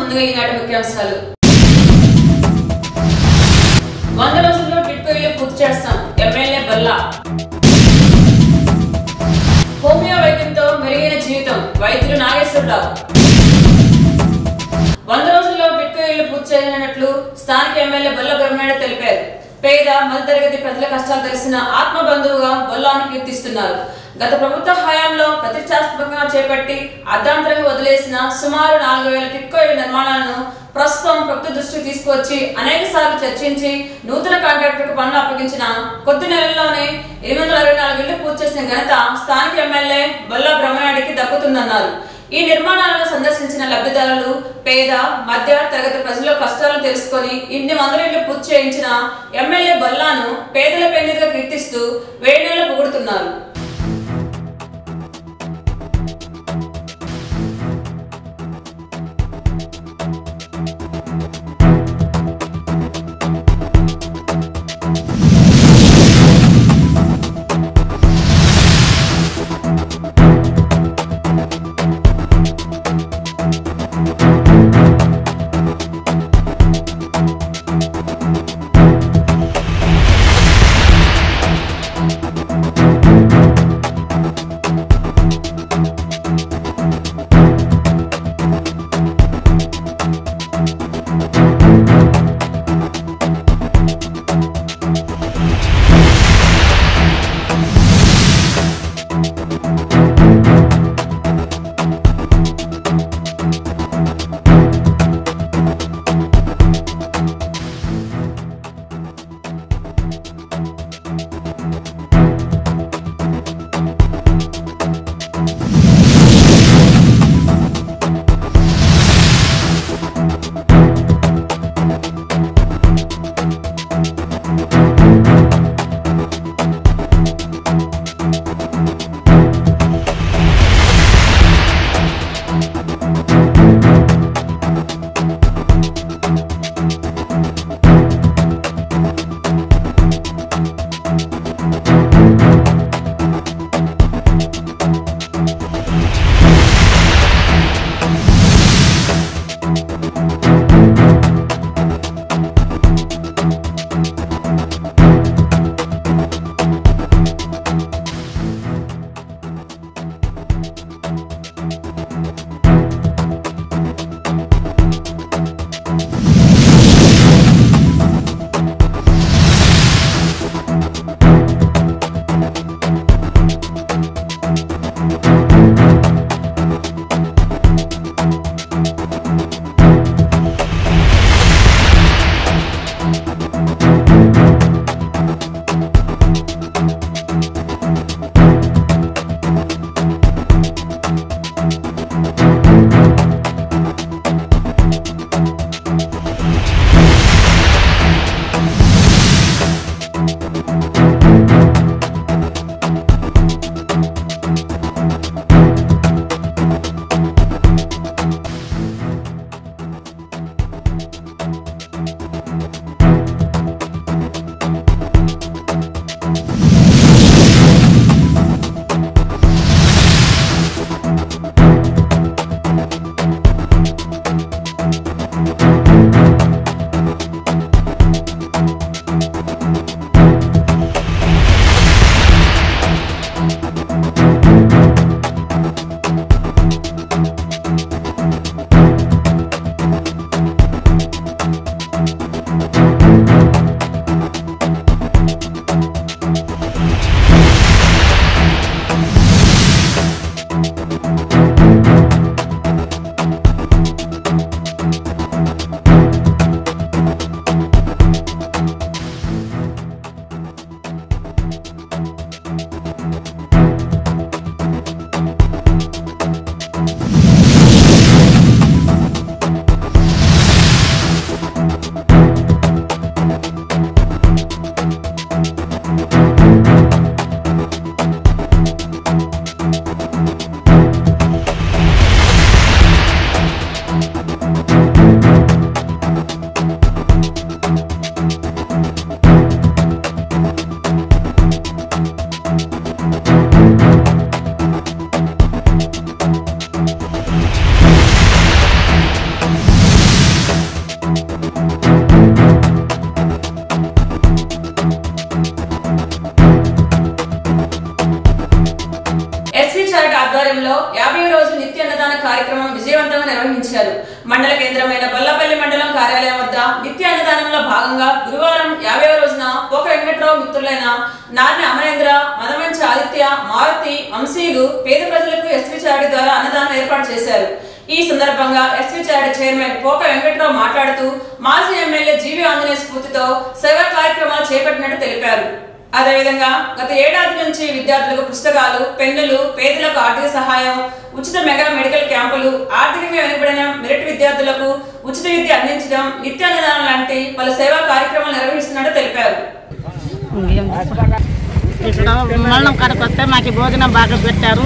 ముందుగా ఈనాటి ముఖ్యాంశాలు వంద రోజుల్లో టిట్కో ఇల్లు పూర్తి చేస్తాం ఎమ్మెల్యే బల్లా హోమియో వైద్యంతో మెరుగైన జీవితం వైద్యులు నాగేశ్వరరావు వంద రోజుల్లో టిట్కో ఇల్లు పూర్తి చేయనున్నట్లు స్థానిక ఎమ్మెల్యే బొల్ల బ్రహ్మనాయుడు తెలిపారు పేద మధ్యతరగతి ప్రజల కష్టాలు తెలిసిన ఆత్మ బంధువుగా బొల్లాను కీర్తిస్తున్నారు గత ప్రభుత్వ హయాంలో ప్రతిష్టాత్మకంగా చేపట్టి అర్ధాంతరంగా వదిలేసిన సుమారు నాలుగు వేల టిట్కో ఇళ్ల నిర్మాణాలను ప్రస్తుతం ప్రభుత్వ దృష్టికి తీసుకువచ్చి అనేక సార్లు చర్చించి నూతన కాంట్రాక్టర్కు పనులు అప్పగించిన కొద్ది నెలల్లోనే ఎనిమిది వందల అరవై నాలుగు ఇళ్లు పూర్తి చేసిన ఘనత స్థానిక ఎమ్మెల్యే బొల్ల బ్రహ్మనాయుడికి దక్కుతుందన్నారు ఈ నిర్మాణాలను సందర్శించిన లబ్ధిదారులు పేద మధ్య తరగతి ప్రజల కష్టాలను తెలుసుకొని ఇన్ని వందల ఇళ్లు పూర్తి చేయించిన ఎమ్మెల్యే బొల్లాను పేదల పెన్నిదిగా కీర్తిస్తూ వేణేళ్లు పొగుడుతున్నారు అన్నదానంలో భాగంగా గురువారం యాభైవ రోజున పోక వెంకట్రావు మిత్రులైన నార్ని అమరేంద్ర మదమంచి ఆదిత్య మారుతి వంశీయులు పేద ప్రజలకు ఎస్వి చాడి ద్వారా అన్నదానం ఏర్పాటు చేశారు ఈ సందర్భంగా ఎస్వి చాడి చైర్మన్ పోక వెంకట్రావు మాట్లాడుతూ మాజీ ఎమ్మెల్యే జీవి ఆంజనేయ స్ఫూర్తితో సేవా కార్యక్రమాలు చేపట్టినట్టు తెలిపారు అదేవిధంగా గత ఏడాది నుంచి విద్యార్థులకు పుస్తకాలు పెన్నులు పేదలకు ఆర్థిక సహాయం ఉచిత మెగా మెడికల్ క్యాంపులు ఆర్థికంగా వెనుకబడిన మెరిట్ విద్యార్థులకు ఉచిత విద్య అందించడం నిత్యాన్నదానం లాంటి పలు సేవా కార్యక్రమాలు నిర్వహిస్తున్నట్టు తెలిపారు ఇక్కడ మరణం కాడకు వస్తే మాకు భోజనం బాగా పెట్టారు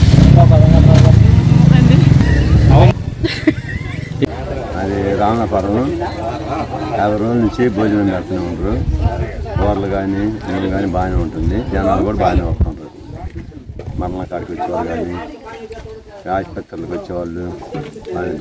అది రామనాపురం యాభై రోజుల నుంచి భోజనం పెడుతూనే ఉంటారు కూరలు కానీ నేను కానీ బాగానే ఉంటుంది జనాలు కూడా బాగానే వస్తుంటారు మరణ కాడికి వచ్చేవాళ్ళు కానీ ఆసుపత్రులకు వచ్చేవాళ్ళు బాగానే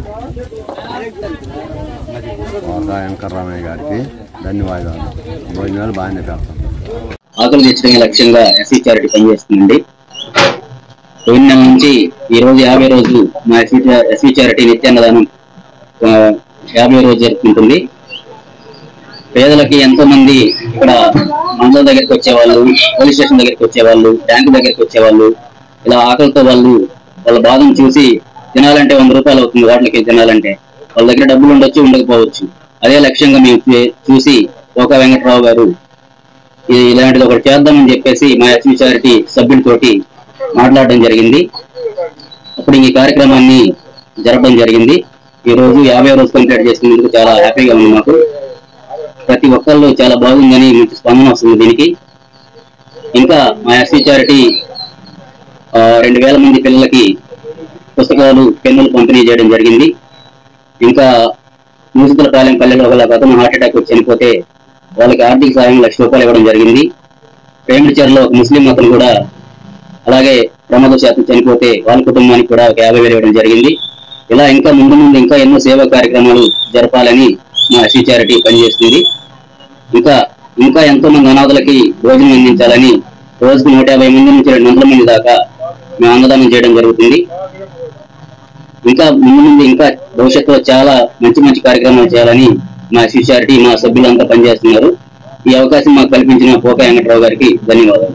ఒక వెంకటరామయ్య గారికి ధన్యవాదాలు భోజనాలు బాగానే పెడతాం ఆకలి తీర్చడమే లక్ష్యంగా ఎస్సీ చారిటీ పనిచేస్తుందండి పోయిన నెల నుంచి ఈ రోజు యాభై రోజులు మా ఎస్సీ చా- ఎస్సీ చారిటీ నిత్యాన్నదానం ఆ, యాభై రోజు జరుపుకుంటుంది పేదలకి ఎంతో మంది ఇక్కడ మండల దగ్గరికి వచ్చేవాళ్ళు పోలీస్ స్టేషన్ దగ్గరికి వచ్చేవాళ్ళు బ్యాంకు దగ్గరికి వచ్చేవాళ్ళు ఇలా ఆకలితో వాళ్ళు వాళ్ళ బాధను చూసి తినాలంటే వంద రూపాయలు అవుతుంది వాటికి తినాలంటే వాళ్ళ దగ్గర డబ్బులు ఉండొచ్చు ఉండకపోవచ్చు అదే లక్ష్యంగా మేము చూ- చూసి ఓక వెంకట్రావు గారు ఇది ఇలాంటిది ఒకటి చేద్దామని చెప్పేసి మా ఎస్వి చారిటీ సభ్యులతోటి మాట్లాడడం జరిగింది అప్పుడు ఈ కార్యక్రమాన్ని జరపడం జరిగింది ఈ రోజు యాభై రోజు కంప్లీట్ చేసుకున్నందుకు చాలా హ్యాపీగా ఉంది మాకు ప్రతి ఒక్కళ్ళు చాలా బాగుందని మంచి స్పందన వస్తుంది దీనికి ఇంకా మా ఎస్వి చారిటీ ఆ, రెండు వేల మంది పిల్లలకి పుస్తకాలు పెన్నులు పంపిణీ చేయడం జరిగింది ఇంకా మూసికల పాలెం పల్లెలో ఒక అతను హార్ట్ అటాక్ వచ్చి చనిపోతే వాళ్ళకి ఆర్థిక సాయం లక్ష రూపాయలు ఇవ్వడం జరిగింది ప్రేమిడిచర్లో ఒక ముస్లిం అతను కూడా అలాగే ప్రమాదశాతం చనిపోతే వాళ్ళ కుటుంబానికి కూడా ఒక యాభై వేలు ఇవ్వడం జరిగింది ఇలా ఇంకా ముందు ముందు ఇంకా ఎన్నో సేవా కార్యక్రమాలు జరపాలని మా ఎస్సీ చారిటీ పనిచేస్తుంది ఇంకా ఇంకా ఎంతో మంది అనాథలకి భోజనం అందించాలని రోజుకు నూట యాభై మంది నుంచి రెండు వందల మంది దాకా మేము అన్నదానం చేయడం జరుగుతుంది ఇంకా ముందు ముందు ఇంకా భవిష్యత్తులో చాలా మంచి మంచి కార్యక్రమాలు చేయాలని మా ఎస్సీ చారిటీ మా సభ్యులంతా పనిచేస్తున్నారు ఈ అవకాశం మాకు కల్పించిన పోక వెంకట్రావు గారికి ధన్యవాదాలు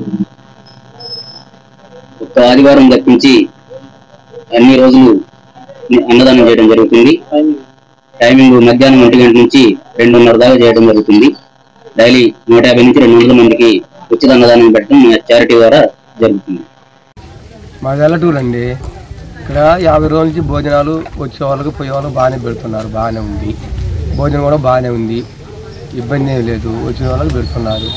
ఒక్క ఆదివారం తప్పించి అన్ని రోజులు అన్నదానం చేయడం జరుగుతుంది టైమింగ్ మధ్యాహ్నం ఒంటి గంట నుంచి రెండున్నర దాకా చేయడం జరుగుతుంది డైలీ నూట యాభై నుంచి రెండు వందల మందికి ఉచిత అన్నదానం పెట్టడం మా చారిటీ ద్వారా జరుగుతుంది మా వెల్లటూరు అండి ఇక్కడ యాభై రోజుల నుంచి భోజనాలు వచ్చే వాళ్ళకి పోయే వాళ్ళకి బాగానే పెడుతున్నారు బాగానే ఉంది భోజనం కూడా బాగానే ఉంది ఇబ్బంది ఏం లేదు వచ్చిన వాళ్ళకి పెడుతున్నారు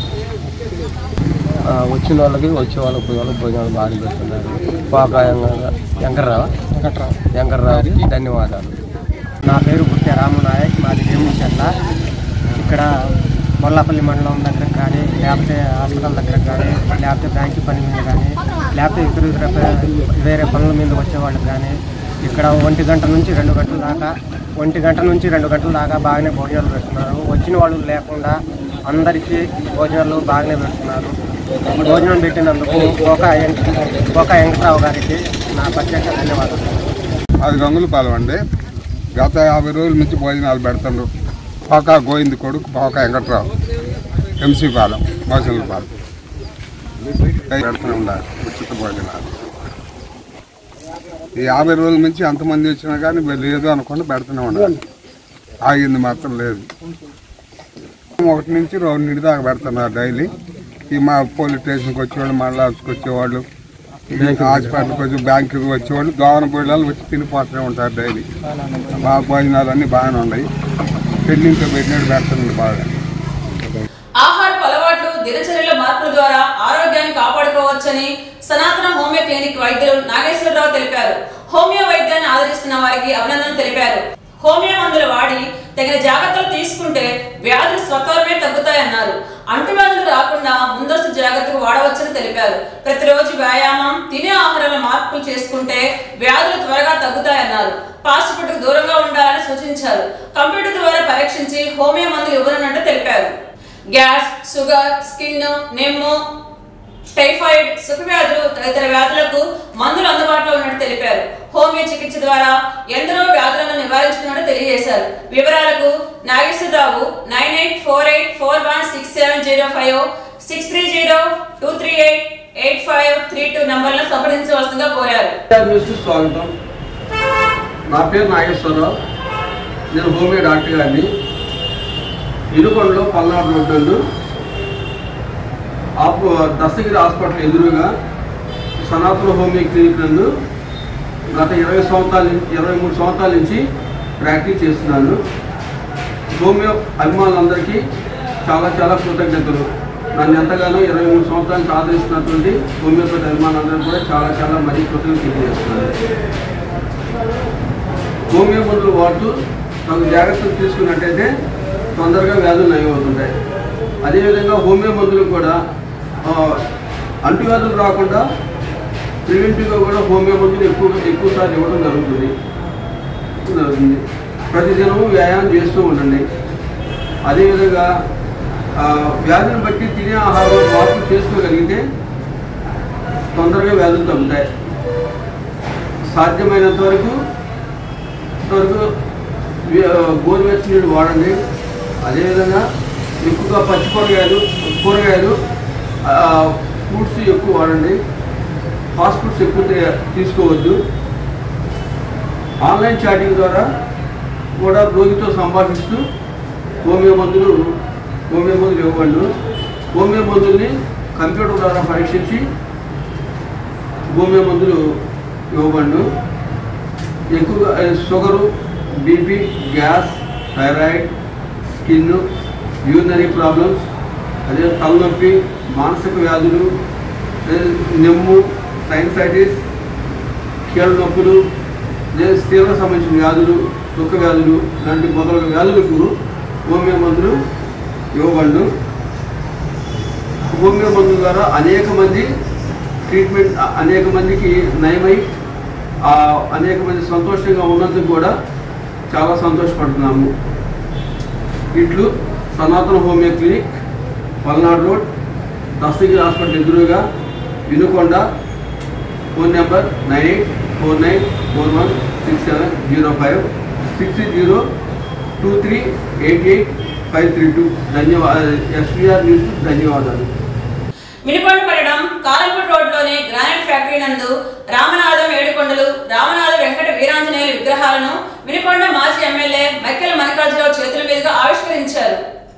ఆ, వచ్చిన వాళ్ళకి వచ్చే వాళ్ళకి పోయే వాళ్ళకి భోజనాలు బాగానే పెడుతున్నారు పాక వెంకర్రావు వెంకర్రావుకి ధన్యవాదాలు నా పేరు గుత్తే రామనాయక్ మాది వేముచెట్ల ఇక్కడ మొల్లపల్లి మండలం దగ్గర కానీ లేకపోతే హాస్పిటల్ దగ్గర కానీ లేకపోతే బ్యాంకు పని మీద కానీ లేకపోతే ఇతర ఇతర ప- వేరే పనుల మీద వచ్చే వాళ్ళకి కానీ ఇక్కడ ఒంటి గంట నుంచి రెండు గంటల దాకా ఒంటి గంట నుంచి రెండు గంటల దాకా బాగానే భోజనాలు పెడుతున్నారు వచ్చిన వాళ్ళు లేకుండా అందరికీ భోజనాలు బాగానే పెడుతున్నారు భోజనం పెట్టినందుకు ఒక ఒక వెంకట్రావు గారికి నా ప్రత్యేక ధన్యవాదాలు అది గంగులపాలెం అండి గత యాభై రోజుల నుంచి భోజనాలు పెడుతుండ్రు పోకా గోవింద్ కొడుకు పోకా వెంకట్రావు ఎంసీ పాలెం మోసలపాలెం పెడుతూనే ఉండాలి ఉచిత భోజనాలు ఈ యాభై రోజుల నుంచి ఎంతమంది వచ్చినా కానీ లేదు అనుకుంటే పెడుతూనే ఉండాలి ఆగింది మాత్రం లేదు ఒకటి నుంచి రెండింటి దాకా పెడుతున్నారు డైలీ ఈ మా పోలీస్ స్టేషన్కి వచ్చేవాళ్ళు మళ్ళా వచ్చేవాళ్ళు హాస్పిటల్కి వచ్చి బ్యాంకుకి వచ్చేవాళ్ళు దోవన పోయేవాళ్ళు వచ్చి తినిపోతూనే ఉంటారు డైలీ బాగా భోజనాలు అన్నీ బాగానే ఉన్నాయి పెళ్ళింట్లో పెట్టినట్టు పెడుతుంది బాగా ఆహారపు అలవాట్లు దినచర్యల మార్పుల ద్వారా ఆరోగ్యాన్ని కాపాడుకోవచ్చని సనాతన హోమియో క్లినిక్ వైద్యులు నాగేశ్వరరావు తెలిపారు హోమియో వైద్యాన్ని ఆదరిస్తున్న వారికి అభినందనలు తెలిపారు హోమియో మందులు వాడి తగిన జాగ్రత్తలు తీసుకుంటే వ్యాధులు స్వతవరమే తగ్గుతాయన్నారు అంటువ్యాధులు రాకుండా ముందస్తు జాగ్రత్తలు వాడవచ్చని తెలిపారు ప్రతిరోజు వ్యాయామం తినే ఆహారంలో మార్పులు చేసుకుంటే వ్యాధులు త్వరగా తగ్గుతాయన్నారు ఫాస్ట్ ఫుడ్ దూరంగా ఉండాలని సూచించారు కంప్యూటర్ ద్వారా పరీక్షించి హోమియో మందులు ఇవ్వనున్నట్టు తెలిపారు గ్యాస్ షుగర్ స్కిన్ నెమ్ము టైఫాయిడ్ సుఖవ్యాధులు తదితర వ్యాధులకు మందులు అందుబాటులో ఉన్నట్టు తెలిపారు హోమియో చికిత్స ద్వారా ఎందరో వ్యాధులను నివారించుకున్నట్టు తెలియజేశారు వివరాలకు Nageswararao nine eight four eight four one six seven zero five six three zero two three eight eight five three two నంబర్లను సంప్రదించవలసిందిగా కోరారు న్యూస్కి స్వాగతం నా పేరు నాగేశ్వరరావు నేను హోమియో డాక్టర్ గారిని ఇరుకొండలో పల్నాడు రోడ్ నందు ఆపు దస్తగిరి హాస్పిటల్ ఎదురుగా సనాతన హోమియో క్లినిక్ నందు గత ఇరవై సంవత్సరాల నుంచి ఇరవై మూడు సంవత్సరాల నుంచి ప్రాక్టీస్ చేస్తున్నాను హోమియో అభిమానులందరికీ చాలా చాలా కృతజ్ఞతలు నన్ను ఎంతగానో ఇరవై మూడు సంవత్సరాల నుంచి ఆదరిస్తున్నటువంటి హోమియోపతి అభిమానులందరూ కూడా చాలా చాలా మరీ కృతజ్ఞతలు తెలియజేస్తున్నాను హోమియో మందులు వాడుతూ తగు జాగ్రత్తలు తీసుకున్నట్టయితే తొందరగా వ్యాధులు నయమవుతుంటాయి అదేవిధంగా హోమియో మందులు కూడా ఆ, అంటువ్యాధులు రాకుండా ప్రివెంటివ్గా కూడా హోమియో మందులు ఎక్కువ ఎక్కువ సార్లు ఇవ్వడం జరుగుతుంది జరుగుతుంది ప్రతిదినము వ్యాయామం చేస్తూ ఉండండి అదేవిధంగా ఆ, వ్యాధిని బట్టి తినే ఆహారం మార్పు చేసుకోగలిగితే తొందరగా వ్యాధులు తగ్గుతాయి సాధ్యమైనంత వరకు వరకు వి- గోరువెచ్చని నీళ్ళు వాడండి అదేవిధంగా ఎక్కువగా పచ్చి కూరగాయలు కూరగాయలు ఫ్రూట్స్ ఎక్కువ వాడండి ఫాస్ట్ ఫుడ్స్ ఎక్కువ తే- తీసుకోవద్దు ఆన్లైన్ చాటింగ్ ద్వారా కూడా రోగితో సంభాషిస్తూ హోమియో మందులు హోమియో మందులు ఇవ్వబడు హోమియో మందుల్ని కంప్యూటర్ ద్వారా పరీక్షించి హోమియో మందులు ఇవ్వబడు ఎక్కువగా ఆ, sugar BP gas thyroid skin urinary problems అదే తలనొప్పి మానసిక వ్యాధులు అదే నెమ్ము సైన్సైటిస్ కీళ్ళ నొప్పులు అదే తీవ్ర సంబంధించిన వ్యాధులు సుఖ వ్యాధులు లాంటి మొదలగు వ్యాధులకు హోమియో మందులు ఇవ్వబడు హోమియో మందుల ద్వారా అనేక మంది ట్రీట్మెంట్ అ- అనేక మందికి నయమై ఆ అనేక మంది సంతోషంగా ఉన్నందుకు కూడా చాలా సంతోషపడుతున్నాము ఇట్లు Sanatana homeo clinic Palnadu road Dastagiri hospital ఎదురుగా Vinukonda phone number nine eight four nine four one six seven zero five six zero two three eight eight five three two ధన్యవాదాలు ఎస్వీఆర్ న్యూస్ ధన్యవాదాలు మినికొండ పట్టణం కాలంపూర్ రోడ్లోని గ్రానైట్ ఫ్యాక్టరీ నందు రామనాథం ఏడుకొండలు రామనాథ వెంకట వీరాంజనేయుల విగ్రహాలను మినికొండ మాజీ ఎమ్మెల్యే మక్కెల మల్లికార్జునరావు చేతుల మీదుగా ఆవిష్కరించారు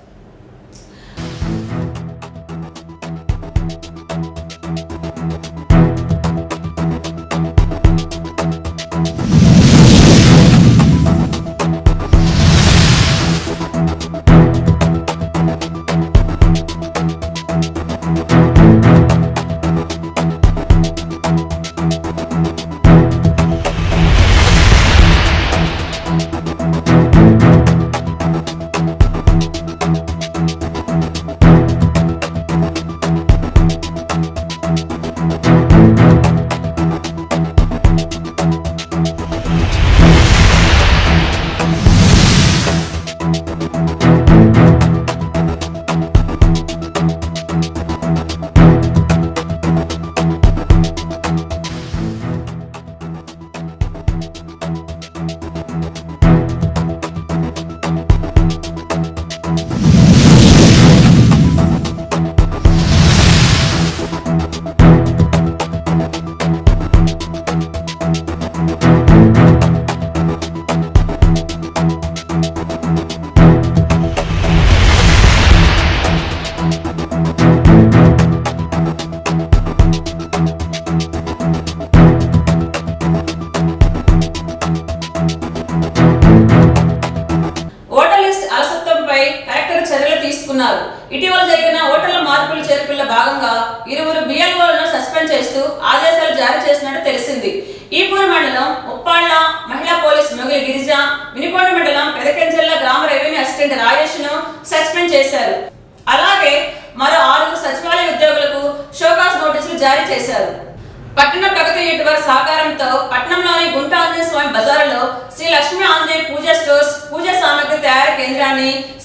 ఓటర్ లిస్ట్ అలసత్వంపై కలెక్టర్ చర్యలు తీసుకున్నారు ఇటీవల జరిగిన ఓటర్ల మార్పులు చేర్పుల భాగంగా ఇరువురు బిఎల్ఓలను సస్పెండ్ చేస్తూ ఆదేశాలు జారీ చేసినట్టు తెలిసింది ఈపూర్ మండలం ఉప్పాళ్ల మహిళా పోలీస్ మొగిలి గిరిజ వినికొండ మండలం పెదకంచెల్ల గ్రామ రెవెన్యూ అసిస్టెంట్ రాజేష్ ను సస్పెండ్ చేశారు అలాగే మరో ఆరుగురు సచివాలయ ఉద్యోగులకు షోకాస్ నోటీసులు జారీ చేశారు పట్టణ ప్రగతి నెట్వర్క్ సహకారంతో పట్టణంలోని గుంట ఆంజనేయ స్వామి బజారులో శ్రీ లక్ష్మీ ఆంజనేయ పూజా స్టోర్స్ పూజా సామగ్రి తయారీ కేంద్రాన్ని స్థానిక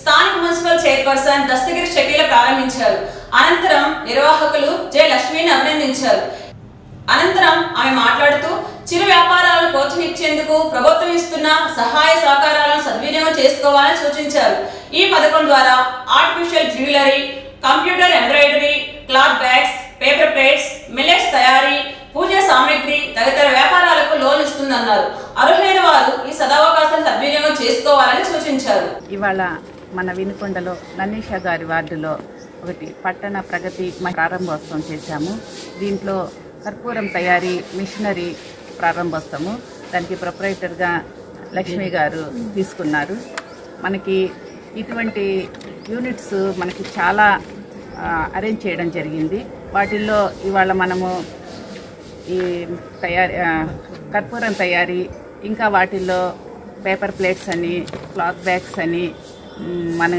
మున్సిపల్ చైర్పర్సన్ దస్తగిరి షకీల ప్రారంభించారు అనంతరం నిర్వాహకులు జె లక్ష్మిని అభినందించారు అనంతరం ఆమె మాట్లాడుతూ చిరు వ్యాపారాలను ప్రోత్సహించేందుకు ప్రభుత్వం ఇస్తున్న సహాయ సహకారాలను సద్వినియోగం చేసుకోవాలని సూచించారు ఈ పథకం ద్వారా artificial jewellery computer embroidery cloth bags paper plates millets తయారీ పూజ సామాగ్రి తదితర వ్యాపారాలకు లోన్ ఇస్తుందన్నారు అర్హులైన వారు ఈ సదవకాశాన్ని సద్వినియోగం చేసుకోవాలని సూచించారు ఇవాళ మన వినుకొండలో నన్నీషా గారి వార్డులో ఒకటి పట్టణ ప్రగతి మ- ప్రారంభోత్సవం చేశాము దీంట్లో కర్పూరం తయారీ మిషనరీ ప్రారంభోత్సవము దానికి ప్రొపరేటర్గా లక్ష్మి గారు తీసుకున్నారు మనకి ఇటువంటి యూనిట్స్ మనకి చాలా అరేంజ్ చేయడం జరిగింది వాటిల్లో ఇవాళ మనము ఈ తయారీ ఆ, కర్పూరం తయారీ ఇంకా వాటిల్లో పేపర్ ప్లేట్స్ అని క్లాత్ బ్యాగ్స్ అని మ్, మన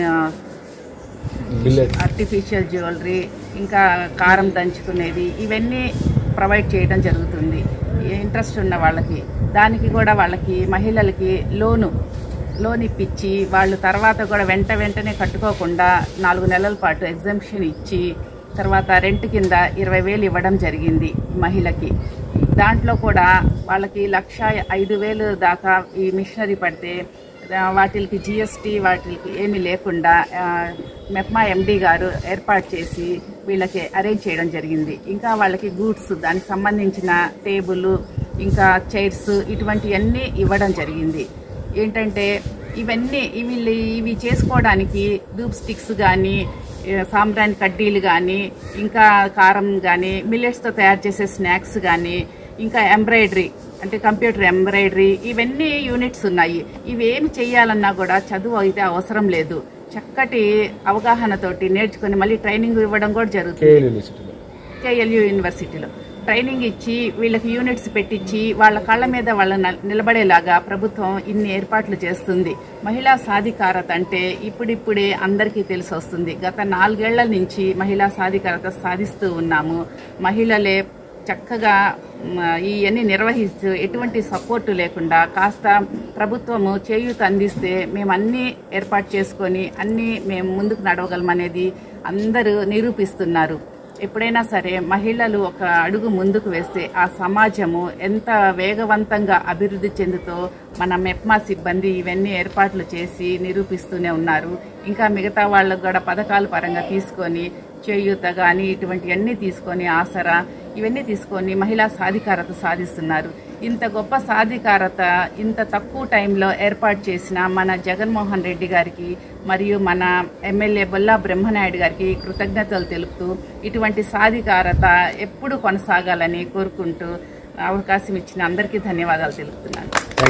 ఆర్టిఫిషియల్ జ్యువెలరీ ఇంకా కారం దంచుకునేది ఇవన్నీ ప్రొవైడ్ చేయడం జరుగుతుంది ఇంట్రెస్ట్ ఉన్న వాళ్ళకి దానికి కూడా వాళ్ళకి మహిళలకి లోను లోన్ ఇప్పించి వాళ్ళు తర్వాత కూడా వెంట వెంటనే కట్టుకోకుండా నాలుగు నెలల పాటు ఎగ్జామ్షన్ ఇచ్చి తర్వాత రెంట్ కింద ఇరవై వేలు ఇవ్వడం జరిగింది మహిళకి దాంట్లో కూడా వాళ్ళకి లక్ష ఐదు వేలు దాకా ఈ మిషనరీ పడితే ఆ, వాటికి జిఎస్టీ వాటికి ఏమీ లేకుండా ఆ, మెప్మా ఎండి గారు ఏర్పాటు చేసి వీళ్ళకి అరేంజ్ చేయడం జరిగింది ఇంకా వాళ్ళకి గూడ్స్ దానికి సంబంధించిన టేబుల్ ఇంకా చైర్స్ ఇటువంటివన్నీ ఇవ్వడం జరిగింది ఏంటంటే ఇవన్నీ ఇవి ఇవి చేసుకోవడానికి ధూప్ స్టిక్స్ కానీ సాంబ్రాన్ కడ్డీలు కానీ ఇంకా కారం కానీ మిల్లెట్స్తో తయారు చేసే స్నాక్స్ కానీ ఇంకా ఎంబ్రాయిడరీ అంటే కంప్యూటర్ ఎంబ్రాయిడరీ ఇవన్నీ యూనిట్స్ ఉన్నాయి ఇవేమి చేయాలన్నా కూడా చదువు అయితే అవసరం లేదు చక్కటి అవగాహనతోటి నేర్చుకుని మళ్ళీ ట్రైనింగ్ ఇవ్వడం కూడా జరుగుతుంది కేఎల్యు యూనివర్సిటీలో ట్రైనింగ్ ఇచ్చి వీళ్ళకి యూనిట్స్ పెట్టించి వాళ్ళ కాళ్ళ మీద వాళ్ళ నిలబడేలాగా ప్రభుత్వం ఇన్ని ఏర్పాట్లు చేస్తుంది మహిళా సాధికారత అంటే ఇప్పుడిప్పుడే అందరికీ తెలిసి వస్తుంది గత నాలుగేళ్ల నుంచి మహిళా సాధికారత సాధిస్తూ ఉన్నాము మహిళలే చక్కగా మ, ఇవన్నీ నిర్వహిస్తూ ఎటువంటి సపోర్టు లేకుండా కాస్త ప్రభుత్వము చేయూత అందిస్తే మేము అన్నీ ఏర్పాటు చేసుకొని అన్నీ మేము ముందుకు నడవగలమనేది అందరూ నిరూపిస్తున్నారు ఎప్పుడైనా సరే మహిళలు ఒక అడుగు ముందుకు వేస్తే ఆ సమాజము ఎంత వేగవంతంగా అభివృద్ధి చెందుతో మన మెప్మా సిబ్బంది ఇవన్నీ ఏర్పాట్లు చేసి నిరూపిస్తూనే ఉన్నారు ఇంకా మిగతా వాళ్ళకు కూడా పథకాల పరంగా తీసుకొని చేయూత కానీ ఇటువంటివన్నీ తీసుకొని ఆసరా ఇవన్నీ తీసుకొని మహిళా సాధికారత సాధిస్తున్నారు ఇంత గొప్ప సాధికారత ఇంత తక్కువ టైంలో ఏర్పాటు చేసిన మన జగన్మోహన్ రెడ్డి గారికి మరియు మన ఎమ్మెల్యే బొల్లా బ్రహ్మనాయుడు గారికి కృతజ్ఞతలు తెలుపుతూ ఇటువంటి సాధికారత ఎప్పుడు కొనసాగాలని కోరుకుంటూ అవకాశం ఇచ్చిన అందరికీ ధన్యవాదాలు తెలుపుతున్నాను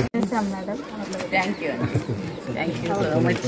థ్యాంక్ యూ అండి థ్యాంక్ యూ సో మచ్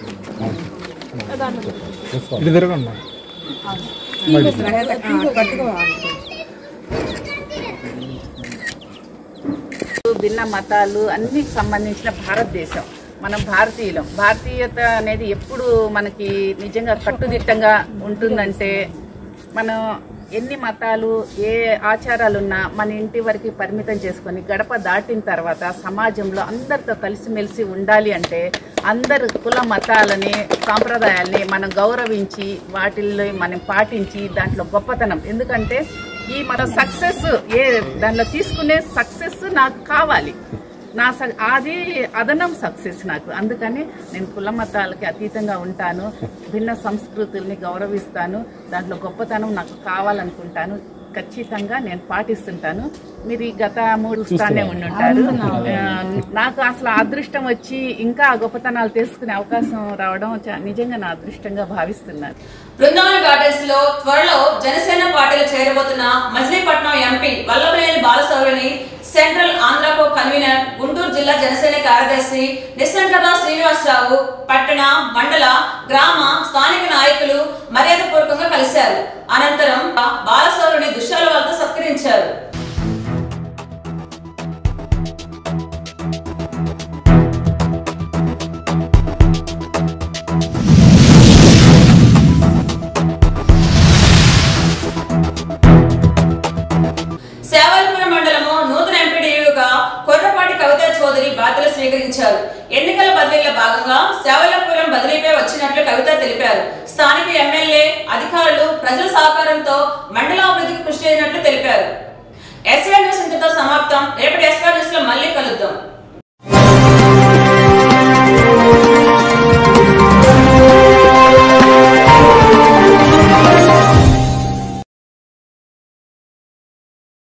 భిన్న మతాలు అన్నికి సంబంధించిన భారతదేశం మనం భారతీయులం భారతీయత అనేది ఎప్పుడు మనకి నిజంగా కట్టుదిట్టంగా ఉంటుందంటే మనం ఎన్ని మతాలు ఏ ఆచారాలున్నా మన ఇంటి వరకు పరిమితం చేసుకొని గడప దాటిన తర్వాత సమాజంలో అందరితో కలిసిమెలిసి ఉండాలి అంటే అందరు కుల మతాలని సాంప్రదాయాల్ని మనం గౌరవించి వాటిల్లో మనం పాటించి దాంట్లో గొప్పతనం ఎందుకంటే ఈ మన సక్సెస్ ఏ దానిలో తీసుకునే సక్సెస్ నాకు కావాలి నా స- అది అదనం సక్సెస్ నాకు అందుకని నేను కుల మతాలకి అతీతంగా ఉంటాను భిన్న సంస్కృతుల్ని గౌరవిస్తాను దాంట్లో గొప్పతనం నాకు కావాలనుకుంటాను ఖచ్చితంగా నేను పాటిస్తుంటాను మీరు ఈ గత మూడు స్థానే ఉండుంటారు ఆ, నాకు అసలు ఆ అదృష్టం వచ్చి ఇంకా ఆ గొప్పతనాలు తెలుసుకునే అవకాశం రావడం చా- నిజంగా నా అదృష్టంగా భావిస్తున్నాను బృందావన్ గార్డెన్స్ లో త్వరలో జనసేన పార్టీలో చేరబోతున్న మజిలీపట్నం ఎంపీ వల్లభనేని బాలసౌరిని సెంట్రల్ ఆంధ్రకో కన్వీనర్ గుంటూరు జిల్లా జనసేన కార్యదర్శి నిస్సంకట శ్రీనివాసరావు పట్టణ మండల గ్రామ స్థానిక నాయకులు మర్యాదపూర్వకంగా కలిశారు అనంతరం బాలసౌరిని దుశ్శాలతో సత్కరించారు సేవల్పురం మండలము నూతన ఎంపీడీయూగా కొర్రపాటి కవిత చౌదరి బాధ్యతలు స్వీకరించారు ఎన్నికల బదిలీలో భాగంగా సేవలపురం బదిలీపై వచ్చినట్లు కవిత తెలిపారు స్థానిక ఎమ్మెల్యే అధికారులు ప్రజల సహకారంతో మండలాభివృద్ధికి కృషి చేసినట్లు తెలిపారు ఎస్వై న్యూస్ ఇంతతో సమాప్తం రేపటి ఎస్వై న్యూస్ లో మళ్ళీ కలుద్దాం